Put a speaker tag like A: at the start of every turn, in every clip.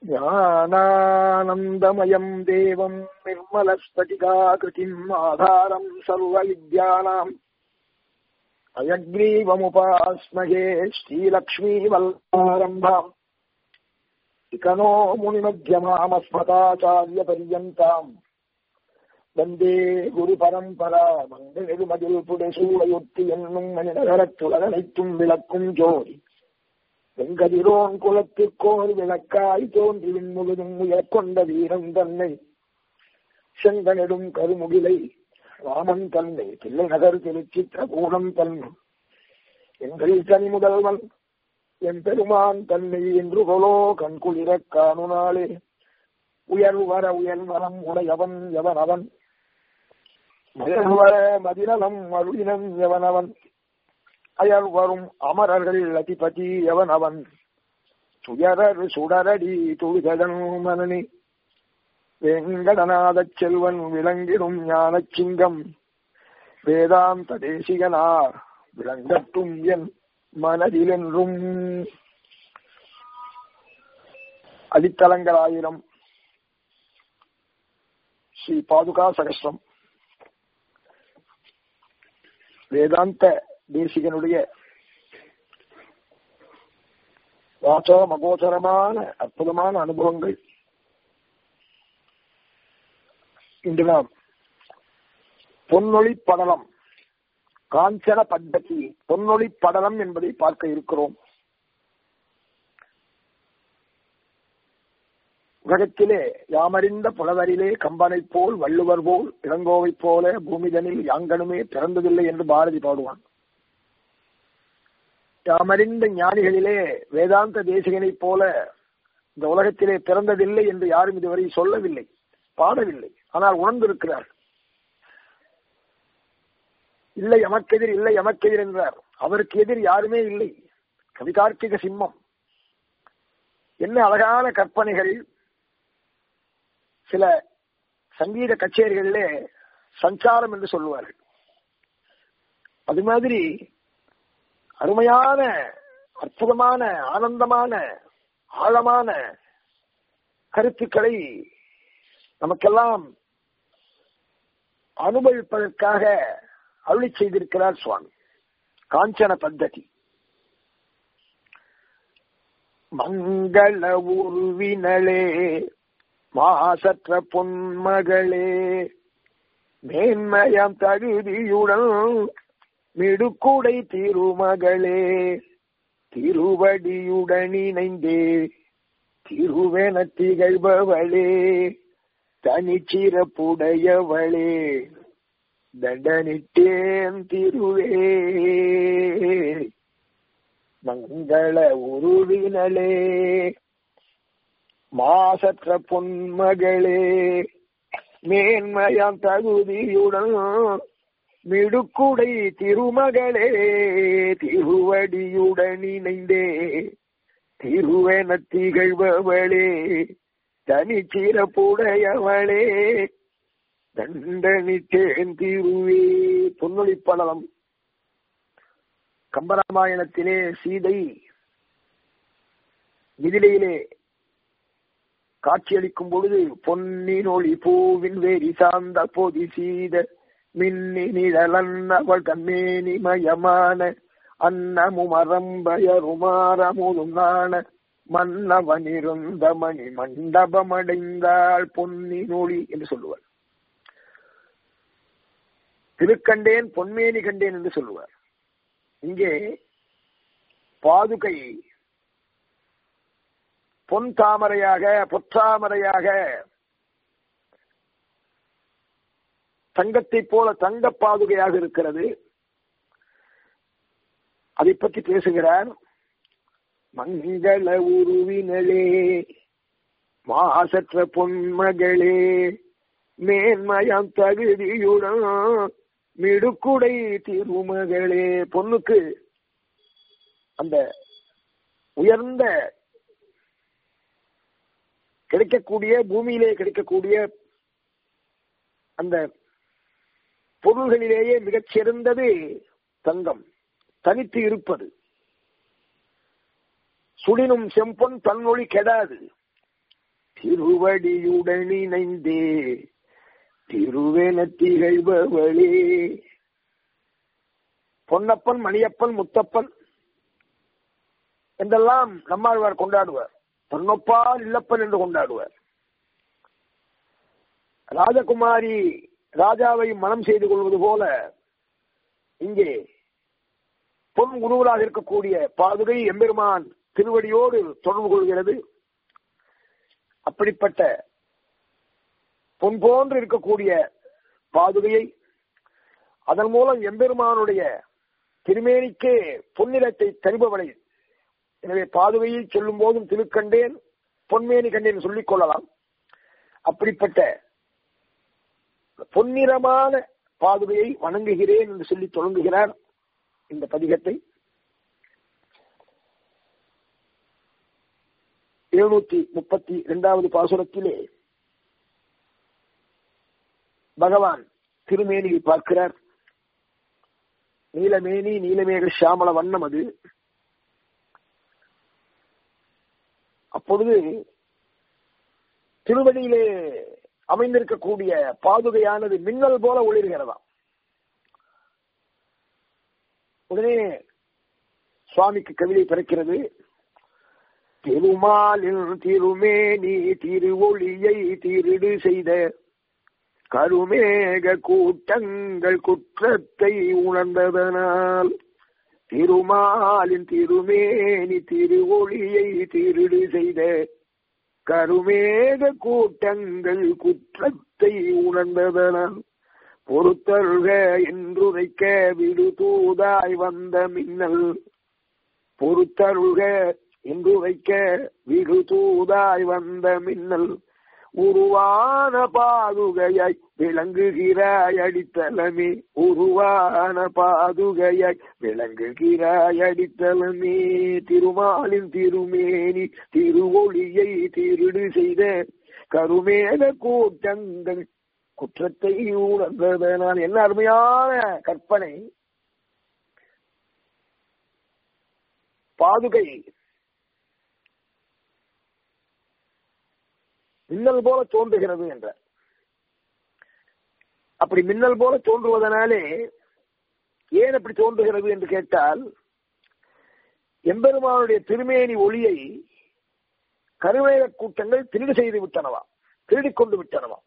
A: ज्ञानानन्दमयम् देवम् निर्मलस्फटिकाकृतिम् आधारम् सर्वविद्यानाम् अयग्रीवमुपास्महे श्रीलक्ष्मीवल्लारम्भाम् इकनो मुनिमध्यमामस्मताचार्यपर्यन्ताम् வந்தே குரு பரம்பரா மங்களெழுமதில் புடைசூழையொட்டி என்னும் மனிதகரத்துலகனைத்தும் விளக்கும் ஜோதி வெங்கதிரோன் குலத்திற்கோர் விளக்காய் தோன்றி விண்முழுதும் உயர்கொண்ட வீரன் தன்னை செங்கனிடும் கருமுகிலை ராமன் தன்னை பிள்ளை நகர் திருச்சித்திரகூடம் தன்னை எங்கள் தனி முதல்வன் என் பெருமான் தன்னை என்று கொலோ கண்குளிரக் காணுனாளே உயர்வு வர உயர்வரம் உடையவன் எவன் அவன் மயர்வர மதிநலம் அருளினம் எவனவன் அயர் வரும் அமரர்கள் அதிபதி எவன் அவன் துயரர் சுடரடி துளிதன் மனனி வெங்கடநாதச் செல்வன் விளங்கிடும் ஞானச் சிங்கம் வேதாந்த தேசிகனார் விளங்கட்டும் என் மனதிலென்றும் அடித்தளங்கள் ஆயிரம் ஸ்ரீ பாதுகா சகஸ்ரம் வேதாந்த தேசிகனுடைய வாசோ மகோசரமான அற்புதமான அனுபவங்கள் இன்று நாம் பொன்னொழி படலம் காஞ்சன பத்ததி பொன்னொழி படலம் என்பதை பார்க்க இருக்கிறோம் உலகத்திலே யாமறிந்த புலவரிலே கம்பனை போல் வள்ளுவர் போல் இளங்கோவை போல பூமிதனில் யாங்கனுமே பிறந்ததில்லை என்று பாரதி பாடுவான் யாமறிந்த ஞானிகளிலே வேதாந்த தேசிகனைப் போல இந்த உலகத்திலே பிறந்ததில்லை என்று யாரும் இதுவரை சொல்லவில்லை பாடவில்லை ஆனால் உணர்ந்திருக்கிறார் இல்லை எமக்கெதிர் இல்லை எமக்கெதிர் என்றார் அவருக்கு எதிர் யாருமே இல்லை கவிகார்த்திக சிம்மம் என்ன அழகான கற்பனைகள் சில சங்கீத கச்சேரிகளிலே சஞ்சாரம் என்று சொல்லுவார்கள் அது மாதிரி அருமையான அற்புதமான ஆனந்தமான ஆழமான கருத்துக்களை நமக்கெல்லாம் அனுபவிப்பதற்காக அருளி செய்திருக்கிறார் சுவாமி காஞ்சன பத்ததி மங்கள உருவினளே மாசற்ற பொன்மகளே மேன்மயம் தகுதியுடன் மிடுக்குடை திருமகளே திருவடியுடன் இணைந்தே திருவென திகழ்பவளே தனிச்சிறப்புடையவளே தண்டனிட்டேன் திருவே மங்கள உருவினளே மாசற்ற பொன்மகளே மேன்மயம் தகுதியுடன் மிடுக்குடை திருமகளே திருவடியுடன் இணைந்தே திருவென திகழ்பவளே தனிச்சிறப்புடையவளே தண்டனித்தேன் திருவே பொன்னொழிப்படலம் கம்பராமாயணத்திலே சீதை மிதிலையிலே காட்சியளிக்கும் பொழுது பொன்னின் ஒளி பூவின் வேரி சார்ந்த பொதி சீத மின்னி நிழலன்னவள் கண்ணேனி மயமான அன்னமும் அறம்பயருமாறமுதும் நாண மன்னவன் இருந்த மணி மண்டபம் அடைந்தாள் பொன்னின் ஒளி என்று சொல்லுவார் திருக்கண்டேன் பொன்மேனி கண்டேன் என்று சொல்லுவார் இங்கே பாதுகை பொன் தாமரையாக பொற்றாமரையாக தங்கத்தை போல தங்க பாதுகையாக இருக்கிறது அதை பற்றி பேசுகிறார் மங்கள உருவினளே மாசற்ற பொன்மகளே மேன்மயம் தகுதியுடன் மிடுக்குடை திருமகளே பொண்ணுக்கு அந்த உயர்ந்த கிடைக்கக்கூடிய பூமியிலே கிடைக்கக்கூடிய அந்த பொருள்களிலேயே மிகச் சிறந்தது தங்கம் தனித்து இருப்பது சுடினும் செம்பொன் தன்னொழி கெடாது திருவடியுடன் இணைந்தே திருவென திகழ்பவளே பொன்னப்பன் மணியப்பன் முத்தப்பன் என்றெல்லாம் நம்மாழ்வார் கொண்டாடுவார் பொன்னப்பால் இல்லப்பன் என்று கொண்டாடுவார் ராஜகுமாரி ராஜாவை மனம் செய்து கொள்வது போல இங்கே பொன் குருவராக இருக்கக்கூடிய பாதுகை எம்பெருமான் திருவடியோடு தொடர்பு கொள்கிறது அப்படிப்பட்ட பொன் போன்று இருக்கக்கூடிய பாதுகையை அதன் மூலம் எம்பெருமானுடைய திருமேனிக்கே பொன்னிறத்தை தருபவளை எனவே பாதுகையை சொல்லும் போதும் திருக்கண்டேன் பொன்மேனி கண்டேன் சொல்லிக் கொள்ளலாம் அப்படிப்பட்ட பொன்னிறமான பாதுகையை வணங்குகிறேன் என்று சொல்லி தொடங்குகிறார் இந்த பதிகத்தை எழுநூத்தி முப்பத்தி இரண்டாவது பாசுரத்திலே பகவான் திருமேனியை பார்க்கிறார் நீலமேனி நீலமேக சியாமல வண்ணம் அது அப்பொழுது திருவடியிலே அமைந்திருக்கக்கூடிய பாதுகையானது மின்னல் போல ஒளிர்கிறதாம் உடனே சுவாமிக்கு கவிதை பிறக்கிறது திருமாலின் திருமேனி திருவொளியை திருடு செய்த கருமேக கூட்டங்கள் குற்றத்தை உணர்ந்ததனால் திருமாலின் திருமேனி திருவொளியை திருடு செய்த கருமேக கூட்டங்கள் குற்றத்தை உணர்ந்ததனால் பொறுத்தருக என்றுரைக்க விடு தூதாய் வந்த மின்னல் பொறுத்தருக என்று வைக்க விடு தூதாய் வந்த மின்னல் உருவான பாதுகையாய் விளங்குகிறாய் அடித்தலமே உருவான பாதுகையாய் விளங்குகிறாய் அடித்தலமே திருமாலின் திருமேனி திருவொளியை திருடு செய்த கருமேல கூட்டங்கள் குற்றத்தை உணர்ந்ததனால் என்ன அருமையான கற்பனை பாதுகை மின்னல் போல தோன்றுகிறது என்ற அப்படி மின்னல் போல தோன்றுவதனாலே ஏன் அப்படி தோன்றுகிறது என்று கேட்டால் எம்பெருமானுடைய திருமேனி ஒளியை கருவேல கூட்டங்கள் திருடு செய்து விட்டனவா திருடிக் கொண்டு விட்டனவா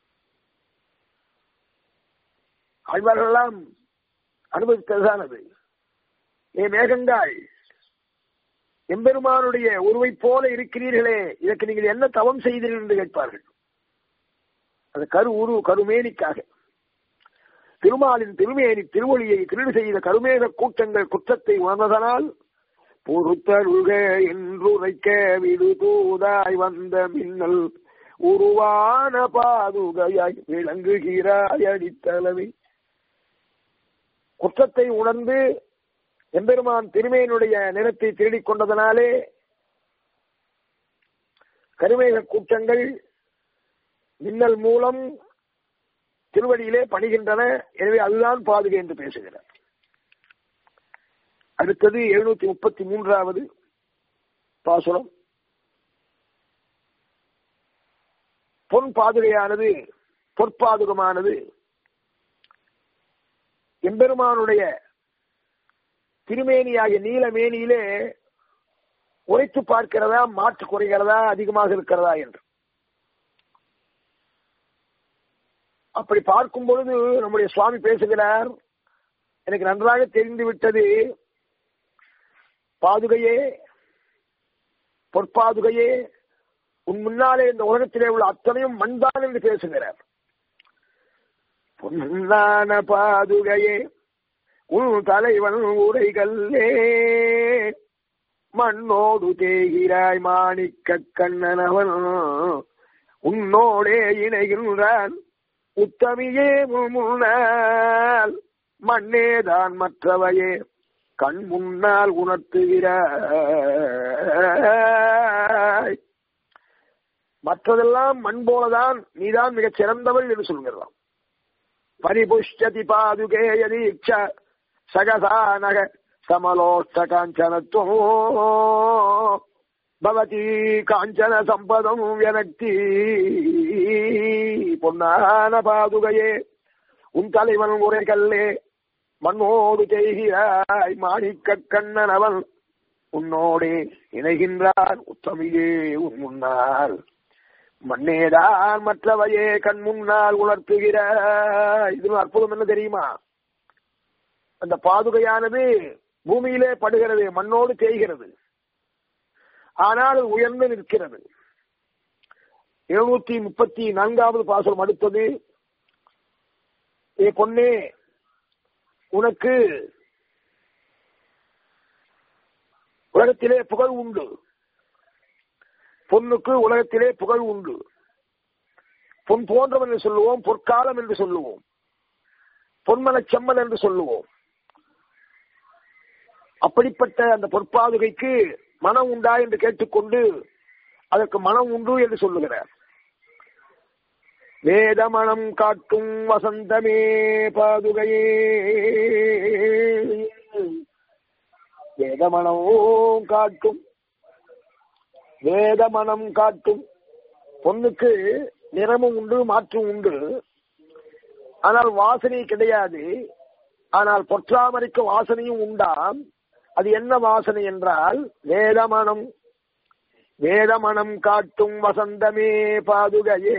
A: ஆழ்வார்களெல்லாம் அனுபவித்ததுதான் அது ஏ மேகங்கள் எம்பெருமானுடைய உருவை போல இருக்கிறீர்களே இதற்கு நீங்கள் என்ன தவம் செய்தீர்கள் என்று கேட்பார்கள் அது கரு உரு கருமேனிக்காக திருமாலின் திருமேனி திருவொழியை திருடு செய்த கருமேக கூட்டங்கள் குற்றத்தை உணர்ந்ததனால் பொறுத்தருக என்றுரைக்க விடு தூதாய் வந்த மின்னல் உருவான பாதுகையாய் விளங்குகிறாய் அடித்தளவை குற்றத்தை உணர்ந்து எம்பெருமான் திருமையினுடைய நிறத்தை திருடிக் கொண்டதனாலே கருமேக கூட்டங்கள் மின்னல் மூலம் திருவடியிலே பணிகின்றன எனவே அதுதான் பாதுகை என்று பேசுகிறார் அடுத்தது எழுநூத்தி முப்பத்தி மூன்றாவது பாசுரம் பொன் பாதுகையானது பொற்பாதுகமானது எம்பெருமானுடைய திருமேனியாகிய நீலமேனியிலே உரைத்து பார்க்கிறதா மாற்று குறைகிறதா அதிகமாக இருக்கிறதா என்று அப்படி பார்க்கும் பொழுது நம்முடைய சுவாமி பேசுகிறார் எனக்கு நன்றாக தெரிந்து விட்டது பாதுகையே பொற்பாதுகையே உன் முன்னாலே இந்த உலகத்திலே உள்ள அத்தனையும் மண்தான் என்று பேசுகிறார் பொன்னான பாதுகையே உன் தலைவன் உரைகல்லே மண்ணோடு தேகிறாய் மாணிக்க கண்ணனவன் உன்னோடே இணைகின்றான் உத்தமியே முன்னால் மண்ணேதான் மற்றவையே கண் முன்னால் உணர்த்துகிறாய் மற்றதெல்லாம் மண் போலதான் நீதான் மிகச் சிறந்தவள் என்று சொல்கிறான் பரிபுஷ்டதி பாதுகே யதீட்ச சகசானக சமலோஷ்ட காஞ்சனத்துவோ பவதி காஞ்சன சம்பதம் எனக்தி பொன்னான பாதுகையே உன் தலைவன் உரைகல்லே மண்ணோடு செய்கிறாய் மாணிக்க கண்ணன் அவன் உன்னோடே இணைகின்றான் உத்தமியே உன் முன்னால் மண்ணேதான் மற்றவையே கண் முன்னால் உணர்த்துகிறாய் இது அற்புதம் என்ன தெரியுமா அந்த பாதுகையானது பூமியிலே படுகிறது மண்ணோடு தேய்கிறது ஆனால் உயர்ந்து நிற்கிறது எழுநூத்தி முப்பத்தி நான்காவது பாசனம் அடுத்தது ஏ பொன்னே உனக்கு உலகத்திலே புகழ் உண்டு பொன்னுக்கு உலகத்திலே புகழ் உண்டு பொன் போன்றவன் என்று சொல்லுவோம் பொற்காலம் என்று சொல்லுவோம் பொன்மனச் செம்மல் என்று சொல்லுவோம் அப்படிப்பட்ட அந்த பொற்பாதுகைக்கு மனம் உண்டா என்று கேட்டுக்கொண்டு அதற்கு மனம் உண்டு என்று சொல்லுகிறார் வேத மனம் காட்டும் வசந்தமே பாதுகையே வேத மனமும் காட்டும் வேத மனம் காட்டும் பொண்ணுக்கு நிறமும் உண்டு மாற்றும் உண்டு ஆனால் வாசனை கிடையாது ஆனால் பொற்றாமரைக்கு வாசனையும் உண்டாம் அது என்ன வாசனை என்றால் வேதமனம் வேதமனம் காட்டும் வசந்தமே பாதுகையே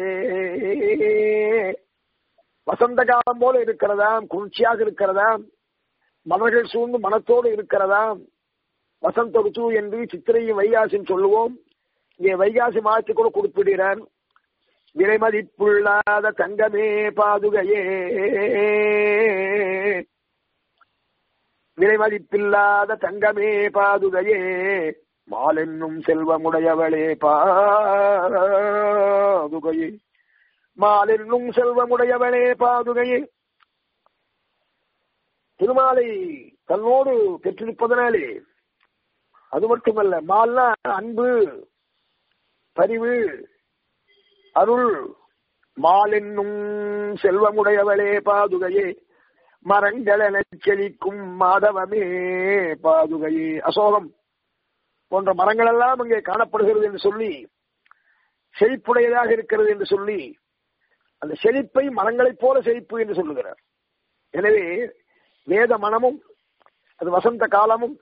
A: வசந்த காலம் போல இருக்கிறதாம் குளிர்ச்சியாக இருக்கிறதாம் மலர்கள் சூழ்ந்து மனத்தோடு இருக்கிறதாம் வசந்த ருத்து என்று சித்திரையும் வைகாசியும் சொல்லுவோம் இங்கே வைகாசி மாதத்தை கூட குறிப்பிடுகிறார் விலை மதிப்புள்ளாத தங்கமே பாதுகையே விலை மதிப்பில்லாத தங்கமே பாதுகையே மாலென்னும் செல்வமுடையவளே பாதுகையே மாலென்னும் செல்வமுடையவளே பாதுகையே திருமாலை தன்னோடு பெற்றிருப்பதனாலே அது மட்டுமல்ல மால்னா அன்பு பரிவு அருள் மாலென்னும் செல்வமுடையவளே பாதுகையே மரங்களென செழிக்கும் மாதவமே பாதுகையே அசோகம் போன்ற மரங்கள் எல்லாம் அங்கே காணப்படுகிறது என்று சொல்லி செழிப்புடையதாக இருக்கிறது என்று சொல்லி அந்த செழிப்பை மரங்களைப் போல செழிப்பு என்று சொல்லுகிறார் எனவே வேத மனமும் அது வசந்த காலமும்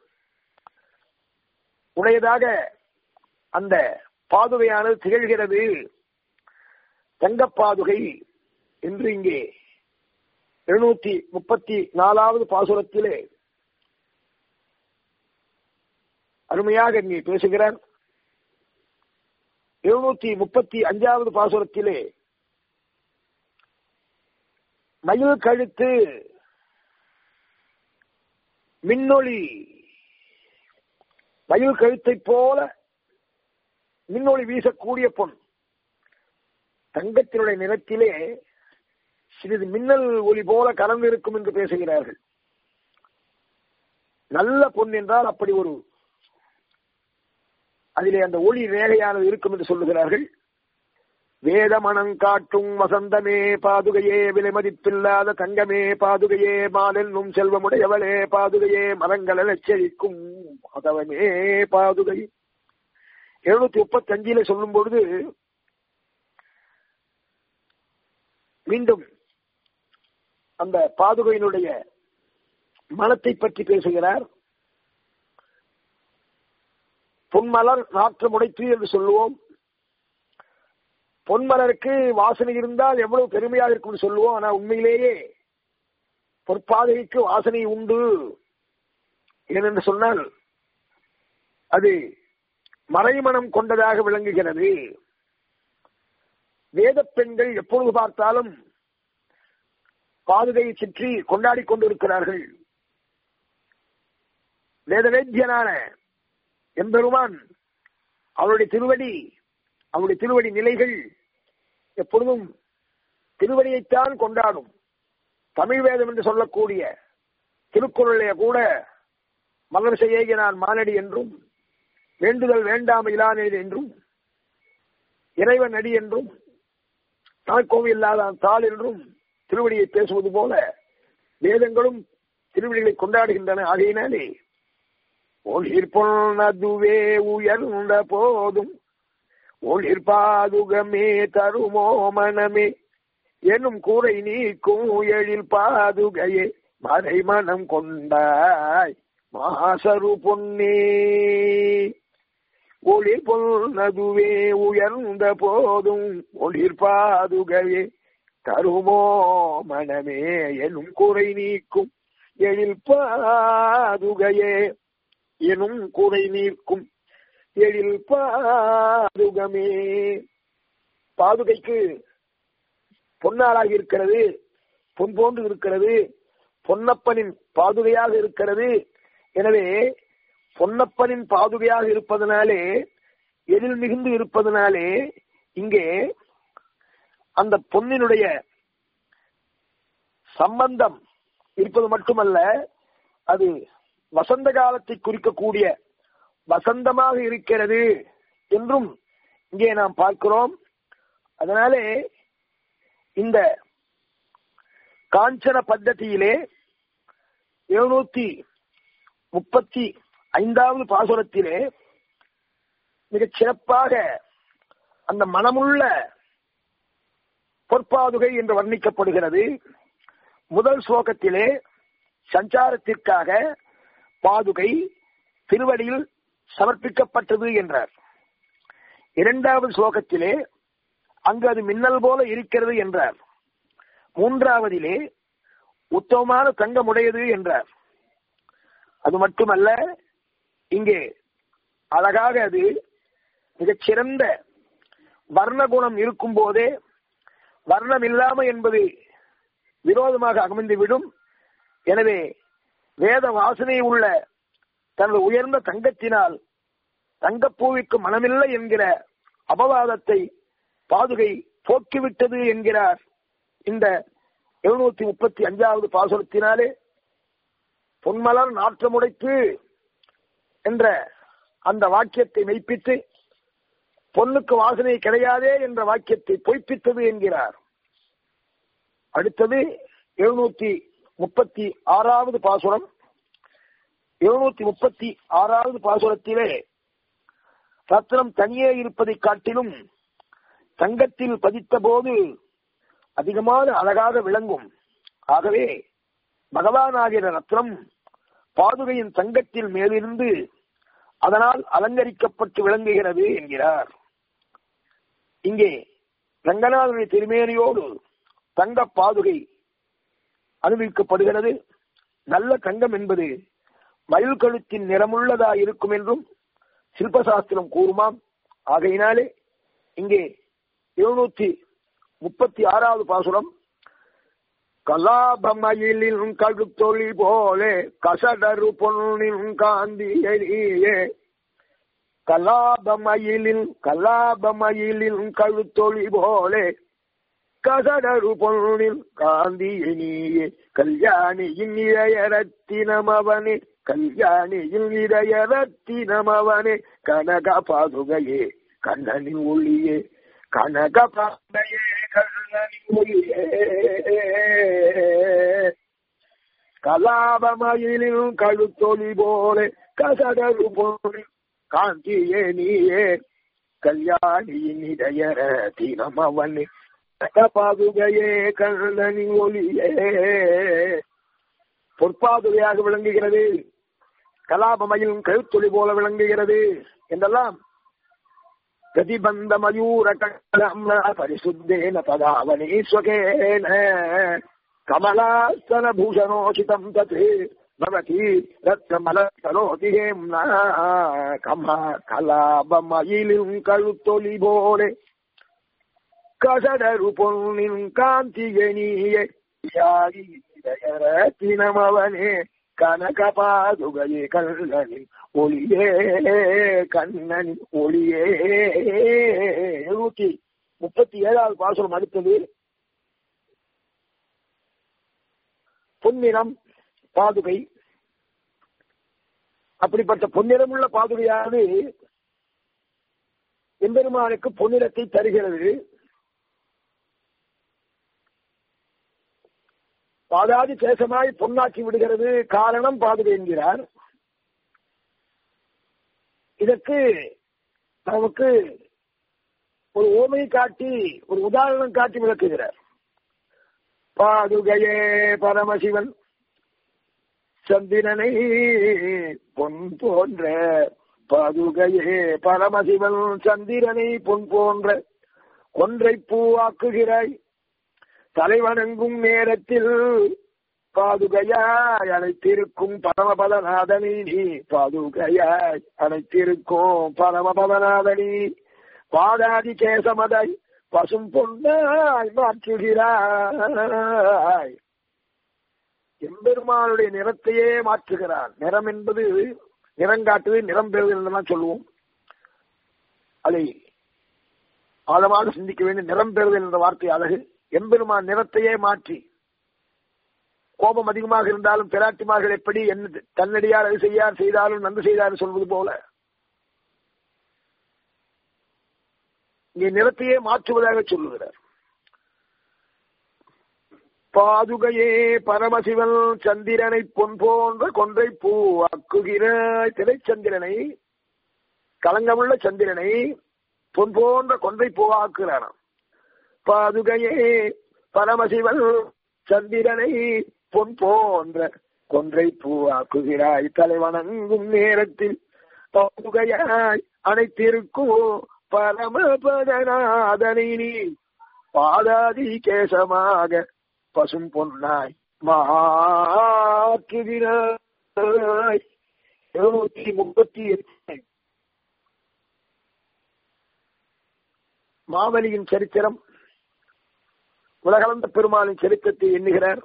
A: உடையதாக அந்த பாதுகையானது திகழ்கிறது தங்கப்பாதுகை என்று இங்கே எழுநூத்தி முப்பத்தி நாலாவது பாசுரத்திலே அருமையாக இங்கே பேசுகிறார் எழுநூத்தி முப்பத்தி அஞ்சாவது பாசுரத்திலே மயில் கழுத்து மின்னொளி மயில் கழுத்தை போல மின்னொளி வீசக்கூடிய பொன் தங்கத்தினுடைய நிறத்திலே சிறிது மின்னல் ஒளி போல கலந்து இருக்கும் என்று பேசுகிறார்கள் நல்ல பொன் என்றால் அப்படி ஒரு அதிலே அந்த ஒளி ரேகையானது இருக்கும் என்று சொல்லுகிறார்கள் வேத மனம் காட்டும் வசந்தமே பாதுகையே விலை மதிப்பில்லாத தங்கமே பாதுகையே மாலென்னும் செல்வமுடையவளே பாதுகையே மரங்கள் எச்சரிக்கும் அதவமே பாதுகை எழுநூத்தி முப்பத்தி அஞ்சில சொல்லும் பொழுது மீண்டும் அந்த பாதுகையினுடைய மனத்தை பற்றி பேசுகிறார் பொன்மலர் நாற்றம் உடைத்து என்று சொல்லுவோம் பொன்மலருக்கு வாசனை இருந்தால் எவ்வளவு பெருமையாக இருக்கும் சொல்லுவோம் ஆனா உண்மையிலேயே பொற்பாதைக்கு வாசனை உண்டு ஏனென்று சொன்னால் அது மறைமணம் கொண்டதாக விளங்குகிறது வேத பெண்கள் எப்பொழுது பார்த்தாலும் பாதுகையை சுற்றி கொண்டாடி கொண்டிருக்கிறார்கள் வேதவேத்தியனான எம்பெருமான் அவருடைய திருவடி அவருடைய திருவடி நிலைகள் எப்பொழுதும் திருவடியைத்தான் கொண்டாடும் தமிழ் வேதம் என்று சொல்லக்கூடிய திருக்குறளே கூட மலர் செய்ய நான் மானடி என்றும் வேண்டுதல் வேண்டாம இலானேது என்றும் இறைவன் அடி என்றும் தனக்கோவில் இல்லாத தாள் என்றும் திருவடியை பேசுவது போல வேதங்களும் திருவடிகளை கொண்டாடுகின்றன ஆகையினாலே ஒளிர் பொன்னதுவே உயர்ந்த போதும் ஒளிர் பாதுகமே தருமோ மனமே எனும் கூரை நீக்கும் எழில் பாதுகையே மறை மனம் கொண்டாய் மாசரு பொன்னே ஒளிர் பொன்னதுவே உயர்ந்த போதும் ஒளிர் பாதுகையே தருமோ மனமே எனும் குறை நீக்கும் எழில் பாதுகையே எனும் குறை நீக்கும் எழில் பாதுகமே பாதுகைக்கு பொன்னாளாக இருக்கிறது பொன் போன்று இருக்கிறது பொன்னப்பனின் பாதுகையாக இருக்கிறது எனவே பொன்னப்பனின் பாதுகையாக இருப்பதனாலே எதில் மிகுந்து இருப்பதனாலே இங்கே அந்த பொன்னினுடைய சம்பந்தம் இருப்பது மட்டுமல்ல அது வசந்த காலத்தை குறிக்கக்கூடிய வசந்தமாக இருக்கிறது என்றும் இங்கே நாம் பார்க்கிறோம் அதனாலே இந்த காஞ்சன பத்ததியிலே எழுநூத்தி முப்பத்தி ஐந்தாவது பாசுரத்திலே மிகச் சிறப்பாக அந்த மனமுள்ள பொற்பாதுகை என்று வர்ணிக்கப்படுகிறது முதல் ஸ்லோகத்திலே சஞ்சாரத்திற்காக பாதுகை திருவடியில் சமர்ப்பிக்கப்பட்டது என்றார் இரண்டாவது ஸ்லோகத்திலே அங்கு அது மின்னல் போல இருக்கிறது என்றார் மூன்றாவதிலே உத்தமமான தங்கமுடையது என்றார் அது மட்டுமல்ல இங்கே அழகாக அது மிகச் சிறந்த வர்ணகுணம் இருக்கும் போதே வர்ணம் இல்லாம என்பது விரோதமாக அமைந்துவிடும் எனவே வேத வாசனை உள்ள தனது உயர்ந்த தங்கத்தினால் தங்கப்பூவிற்கு மனமில்லை என்கிற அபவாதத்தை பாதுகை போக்கிவிட்டது என்கிறார் இந்த எழுநூத்தி முப்பத்தி அஞ்சாவது பாசுரத்தினாலே பொன்மலர் நாற்றமுடைத்து என்ற அந்த வாக்கியத்தை மெய்ப்பித்து பொண்ணுக்கு வாசனை கிடையாதே என்ற வாக்கியத்தை பொய்ப்பித்தது என்கிறார் அடுத்தது எழுநூத்தி முப்பத்தி ஆறாவது பாசுரம் எழுநூத்தி முப்பத்தி ஆறாவது பாசுரத்திலே ரத்னம் தனியே இருப்பதை காட்டிலும் தங்கத்தில் பதித்த போது அதிகமான அழகாக விளங்கும் ஆகவே பகவானாகிற ரத்னம் பாதுகையின் தங்கத்தில் மேலிருந்து அதனால் அலங்கரிக்கப்பட்டு விளங்குகிறது என்கிறார் இங்கே ரங்கநாதனுடைய திருமேனியோடு தங்க பாதுகை அனுபவிக்கப்படுகிறது நல்ல தங்கம் என்பது மயில் கழுத்தின் நிறமுள்ளதா இருக்கும் என்றும் சில்பசாஸ்திரம் கூறுமாம் ஆகையினாலே இங்கே எழுநூத்தி முப்பத்தி ஆறாவது பாசுரம் கலாபமயிலின் கழுத்தொளி போலே கசடரு பொன்னின் காந்தியே கலாபமயிலின் கலாபமயிலின் கழுத்தொளி போலே கசடரு பொன்னின் காந்தியே கல்யாணியின் இளையரத்தினம் அவனே கல்யாணியில் இதயரத்தினம் அவனே கனக பாதுகையே கண்ணனின் ஒளியே கனக பாதையே கண்ணனின் ஒளியே கலாபமயிலின் கழுத்தொலி போலே கசடரு போலே காந்தியே நீயே கல்யாணியின் இதயரத்தினம் அவனே கனக பாதுகையே கண்ணனின் ஒளியே பொற்பாதுகையாக விளங்குகிறது கலாபமயில் கழுத்தொளி போல விளங்குகிறது என்றெல்லாம் பிரதிபந்த மயூர பரிசுத்தேன பதாவனீஸ்வகேன கமலாஸ்தன பூஷணோசிதம் தத் பவதி ரத்னமல கரோதி ஹேம்னா கம கலாபமயிலும் கழுத்தொலி போலே கசடரு பொன்னின் காந்தியனியே யாகி தினமவனே கனக பாதுகையே கண்ணனின் ஒளியே கண்ணனின் ஒளியே நூத்தி முப்பத்தி ஏழாவது பாசுரம் அடுத்தது பொன்னிறம் பாதுகை அப்படிப்பட்ட பொன்னிறமுள்ள பாதுகையானது எம்பெருமானுக்கு பொன்னிறத்தை தருகிறது பாதாதி சேஷமாய் பொன்னாக்கி விடுகிறது காரணம் பாதுகை என்கிறார் இதற்கு நமக்கு ஒரு ஓமை காட்டி ஒரு உதாரணம் காட்டி விளக்குகிறார் பாதுகையே பரமசிவன் சந்திரனை பொன் போன்ற பாதுகையே பரமசிவன் சந்திரனை பொன் போன்ற கொன்றை பூவாக்குகிறாய் தலைவணங்கும் நேரத்தில் பாதுகையாய் அனைத்திருக்கும் பரமபதநாதனி நீ பாதுகையாய் அனைத்திருக்கும் பரமபதநாதனி பாதாதி கேசமதை பசும் பொன்னாய் மாற்றுகிறாய் எம்பெருமானுடைய நிறத்தையே மாற்றுகிறான் நிறம் என்பது நிறங்காட்டுவது நிறம் பெறுவது என்றெல்லாம் சொல்லுவோம் அதை ஆழமாக சிந்திக்க வேண்டும் நிறம் பெறுதல் என்ற வார்த்தை அழகு எம்பெருமான் நிறத்தையே மாற்றி கோபம் அதிகமாக இருந்தாலும் பிராட்டிமார்கள் எப்படி என்ன தன்னடியார் அது செய்யார் செய்தாலும் நன்கு செய்தார் சொல்வது போல இங்கே நிறத்தையே மாற்றுவதாக சொல்லுகிறார் பாதுகையே பரமசிவன் சந்திரனை பொன் போன்ற கொன்றை பூ அக்குகிறாய் திரைச்சந்திரனை கலங்கமுள்ள சந்திரனை பொன் போன்ற கொன்றை பூவாக்குகிறானாம் பாதுகையே பரமசிவன் சந்திரனை பொன் போன்ற கொன்றை பூவாக்குகிறாய் தலைவணங்கும் நேரத்தில் பாதுகையாய் அனைத்திருக்கும் பரமபதநாதனை நீ பாதாதி கேசமாக பசும் பொன்னாய் மாற்றுகிறாய் இருநூத்தி முப்பத்தி எட்டு மாவலியின் சரித்திரம் உலகளந்த பெருமாளின் சரித்திரத்தை எண்ணுகிறார்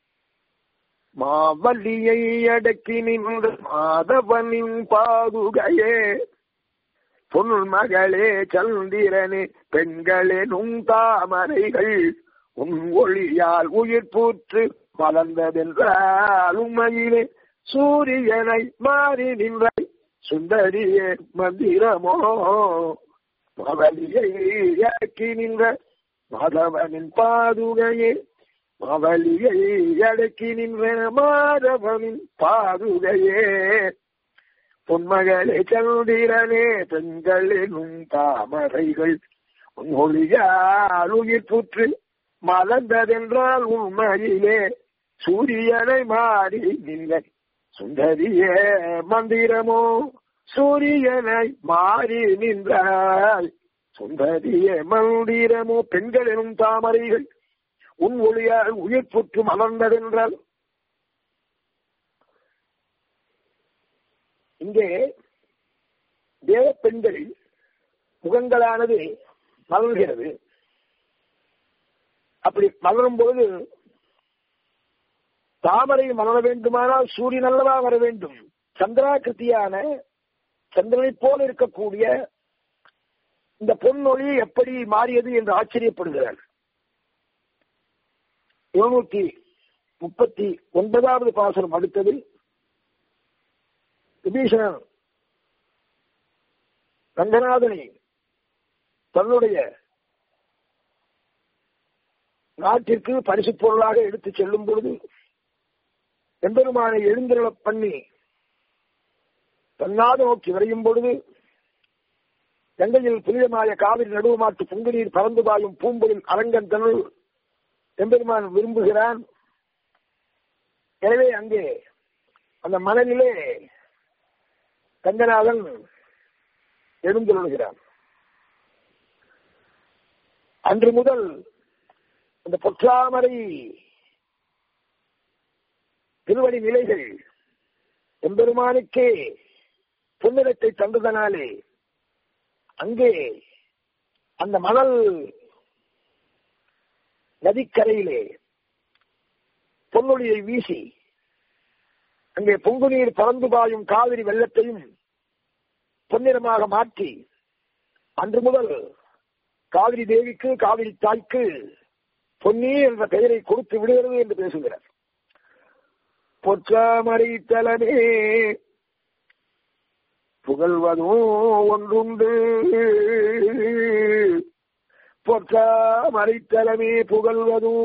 A: மாவலியை அடக்கி நின்ற மாதவனின் பாதுகையே பொன் மகளே சந்திரனே பெண்களே நும் தாமரைகள் உன் ஒளியால் உயிர் பூற்று மலர்ந்ததென்றால் உண்மையிலே சூரியனை மாறி நின்றாய் சுந்தரியே மந்திரமோ மவலியை இறக்கி நின்ற மாதவனின் பாதுகையே மவலியை அடக்கி நின்ற மாதவனின் பாதுகையே பொன்மகளே சந்திரனே பெண்களிலும் தாமரைகள் உன் ஒளியால் உயிர் புற்று மலர்ந்ததென்றால் உண்மையிலே சூரியனை மாறி நின்றை சுந்தரியே மந்திரமோ சூரியனை மாறி நின்றாய் சுந்தரியே மந்திரமோ பெண்களிலும் தாமரைகள் உன் ஒளியால் உயிர் புற்று மலர்ந்ததென்றால் இங்கே தேவ பெண்களில் முகங்களானது மலர்கிறது அப்படி மலரும் பொழுது தாமரை மலர வேண்டுமானால் சூரியன் அல்லவா வர வேண்டும் சந்திராகிருத்தியான சந்திரனை போல இருக்கக்கூடிய இந்த பொன்னொழி எப்படி மாறியது என்று ஆச்சரியப்படுகிறார் இருநூத்தி முப்பத்தி ஒன்பதாவது பாசனம் அடுத்தது விபீஷணன் ரங்கநாதனை தன்னுடைய நாட்டிற்கு பரிசு பொருளாக எடுத்துச் செல்லும் பொழுது எம்பெருமானை எழுந்திரள பண்ணி தன்னாத நோக்கி விரையும் பொழுது கங்கையில் புனிதமாய காவிரி நடுவுமாட்டு பொங்கு நீர் பறந்து பாயும் பூம்பொழில் அரங்கன் தன்னுள் எம்பெருமான் விரும்புகிறான் எனவே அங்கே அந்த மணலிலே கங்கநாதன் எழுந்துள்ளுகிறான் அன்று முதல் அந்த பொற்றாமரை திருவடி நிலைகள் எம்பெருமானுக்கே புன்னிறத்தை தந்ததனாலே அங்கே அந்த மணல் நதிக்கரையிலே பொன்னொழியை வீசி அங்கே பொங்கு நீர் பறந்து பாயும் காவிரி வெள்ளத்தையும் பொன்னிறமாக மாற்றி அன்று முதல் காவிரி தேவிக்கு காவிரி தாய்க்கு பொன்னி என்ற பெயரை கொடுத்து விடுகிறது என்று பேசுகிறார் பொற்றாமரை தலனே புகழ்வதும் ஒன்றுண்டு பொற்றாமரை தலமே புகழ்வதும்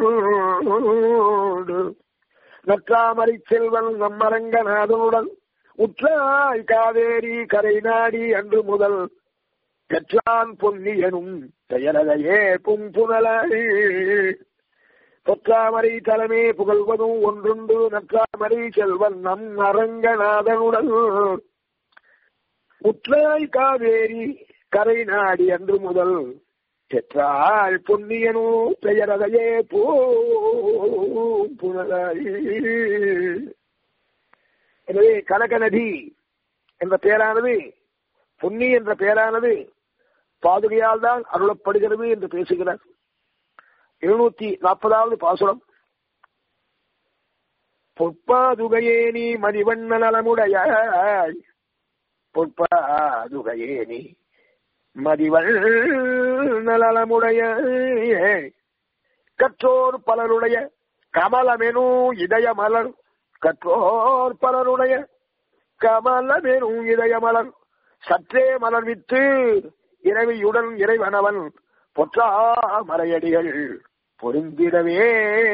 A: ஒன்றுண்டு நற்றாமரை செல்வன் நம்மரங்கநாதனுடன் உற்றாய் காவேரி கரை நாடி அன்று முதல் பெற்றான் பொன்னியனும் பெயரதையே பும்புணலாய் பொற்றாமரை தலைமே புகழ்வதும் ஒன்றுண்டு நற்றாமரை செல்வன் நம் அரங்கநாதனுடன் உற்றாய் காவேரி கரை நாடி அன்று முதல் பெற்றாள் பொன்னியனோ பெயரதையே புனலாய் எனவே கனக நதி என்ற பெயரானது பொன்னி என்ற பெயரானது பாதுகையால் தான் அருளப்படுகிறது என்று பேசுகிறார் எழுநூத்தி நாற்பதாவது பாசுரம் பொற்பாதுகையே நீ மதிவண்ண நலமுடைய பொற்பாதுகையே நீ மதிவண்ண நலமுடைய கற்றோர் பலருடைய கமலமெனு இதய மலர் கற்றோர் பலருடைய கமலமெனு இதய மலர் சற்றே மலர்வித்து இரவியுடன் இறைவனவன் பொற்றா மறையடிகள் பொருந்திடவே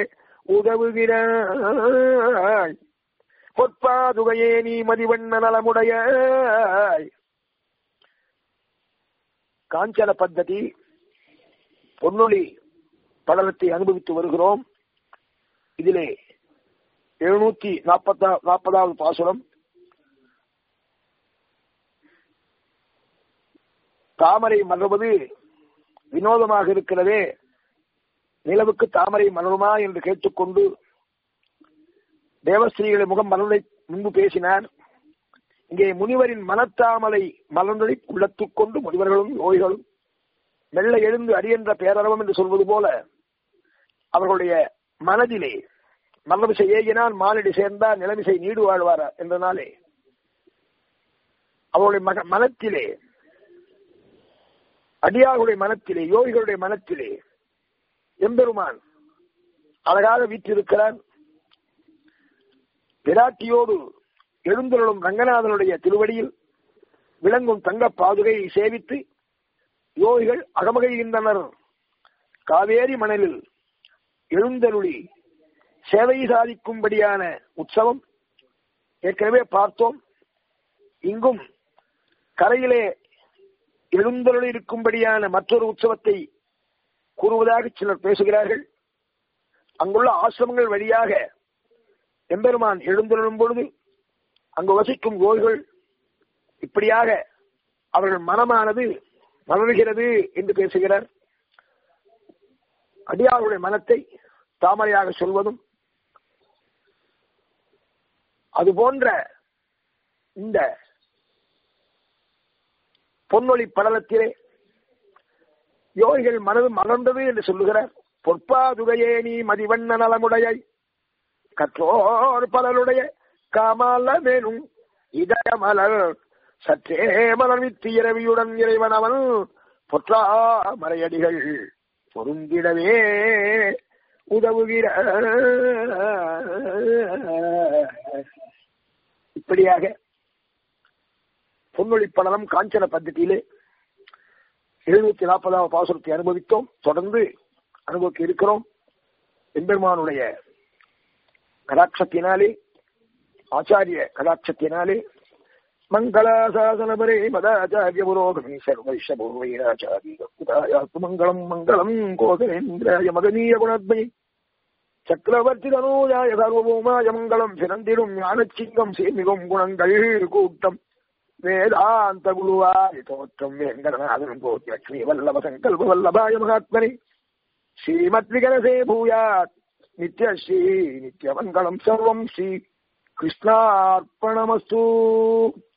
A: உதவுகிறாய் பொற்பாதுகையே நீ மதிவண்ண நலமுடைய காஞ்சன பத்ததி பொன்னொழி படலத்தை அனுபவித்து வருகிறோம் இதிலே எழுநூத்தி நாற்பத்தா நாற்பதாவது பாசுரம் தாமரை மலர்வது வினோதமாக இருக்கிறதே நிலவுக்கு தாமரை மலருமா என்று கேட்டுக்கொண்டு தேவஸ்ரீகளை முகம் மலர்வை முன்பு பேசினார் இங்கே முனிவரின் மனத்தாமலை மலர்ந்ததை உள்ளத்துக் கொண்டு முனிவர்களும் யோகிகளும் மெல்ல எழுந்து அடியென்ற பேரரவம் என்று சொல்வது போல அவர்களுடைய மனதிலே மல்லமிசை ஏகினால் மாலடி சேர்ந்தார் நிலமிசை நீடு வாழ்வாரா என்றனாலே அவருடைய மக மனத்திலே அடியார்களுடைய மனத்திலே யோகிகளுடைய மனத்திலே எம்பெருமான் அழகாக வீற்றிருக்கிறான் பிராட்டியோடு எழுந்தருளும் ரங்கநாதனுடைய திருவடியில் விளங்கும் தங்க பாதுகையை சேவித்து யோகிகள் அகமகைகின்றனர் காவேரி மணலில் எழுந்தருளி சேவை சாதிக்கும்படியான உற்சவம் ஏற்கனவே பார்த்தோம் இங்கும் கரையிலே எழுந்தருளி இருக்கும்படியான மற்றொரு உற்சவத்தை கூறுவதாக சிலர் பேசுகிறார்கள் அங்குள்ள ஆசிரமங்கள் வழியாக எம்பெருமான் எழுந்தருளும் பொழுது அங்கு வசிக்கும் யோகிகள் இப்படியாக அவர்கள் மனமானது மலர்கிறது என்று பேசுகிறார் அடியாருடைய மனத்தை தாமரையாக சொல்வதும் அது போன்ற இந்த பொன்னொழி படலத்திலே யோகிகள் மனது மலர்ந்தது என்று சொல்லுகிறார் பொற்பாதுகையே நீ மதிவண்ண நலமுடைய கற்றோர் பலருடைய காமால மேலும் இதய மலர் சற்றே மலர்வித்து இரவியுடன் இறைவன் அவன் பொற்றா மறையடிகள் பொருந்திடவே உதவுகிற இப்படியாக பொன்னொழி படலம் காஞ்சன பద్ధதியிலே எழுநூத்தி நாற்பதாவது பாசுரத்தை அனுபவித்தோம் தொடர்ந்து அனுபவிக்க இருக்கிறோம் எம்பெருமானுடைய கடாட்சத்தினாலே ஆச்சாரிய கடாட்சத்தினாலே மங்களாசாசனபரே மதாச்சாரிய புரோகமே சர்வைஷபூர்வைராச்சாரியாத்து மங்களம் மங்களம் கோதரேந்திராய மகனீய குணாத்மை சக்கரவர்த்தி தனூஜாய சர்வபூமாய மங்களம் சிறந்திடும் ஞானச்சிங்கம் சேமிகும் குணங்கள் கூட்டம் வேதாந்த குழுவாய் தோற்றம் வேங்கடநாதன் போத்தி லட்சுமி வல்லப சங்கல்ப வல்லபாய மகாத்மனி ஸ்ரீமத் விகரசே பூயாத் நித்யஸ்ரீ நித்யமங்கலம் சர்வம் ஸ்ரீ கிருஷ்ணார்ப்பணமஸ்து